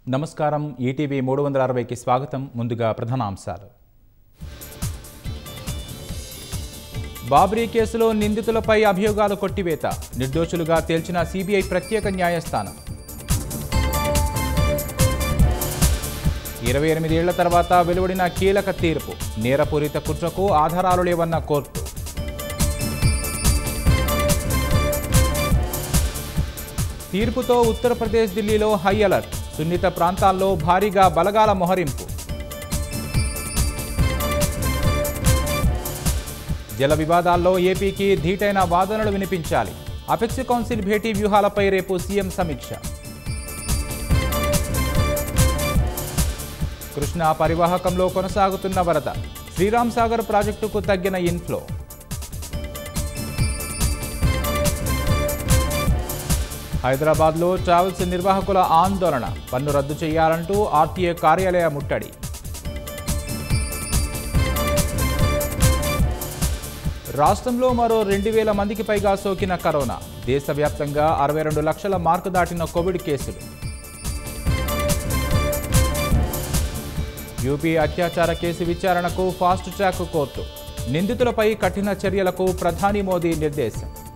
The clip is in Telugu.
నమస్కారం ఈటీవీ మూడు వందల అరవైకి స్వాగతం ముందుగా ప్రధానాంశాలు బాబ్రీ కేసులో నిందితులపై అభియోగాలు కొట్టివేత నిర్దోషులుగా తేల్చిన సిబిఐ ప్రత్యేక న్యాయస్థానం ఇరవై ఎనిమిదేళ్ల తర్వాత వెలువడిన కీలక తీర్పు నేరపూరిత కుట్రకు ఆధారాలు లేవన్న కోర్టు తీర్పుతో ఉత్తరప్రదేశ్ ఢిల్లీలో హై అలర్ట్ సున్నిత ప్రాంతాల్లో భారీగా బలగాల మొహరింపు జల వివాదాల్లో ఏపీకి ధీటైన వాదనలు వినిపించాలి అపెక్స్ కౌన్సిల్ భేటీ వ్యూహాలపై రేపు సీఎం సమీక్ష కృష్ణా పరివాహకంలో కొనసాగుతున్న వరద శ్రీరామ్ సాగర్ ప్రాజెక్టుకు తగ్గిన ఇన్ఫ్లో హైదరాబాద్లో ట్రావెల్స్ నిర్వాహకుల ఆందోళన పన్ను రద్దు చేయాలంటూ ఆర్టీఏ కార్యాలయ ముట్టడి రాష్ట్రంలో మరో రెండు వేల మందికి పైగా సోకిన కరోనా దేశవ్యాప్తంగా అరవై రెండు లక్షల మార్కు దాటిన కోవిడ్ కేసులు యూపీ అత్యాచార కేసు విచారణకు ఫాస్ట్ ట్రాక్ కోర్టు నిందితులపై కఠిన చర్యలకు ప్రధాని మోదీ నిర్దేశం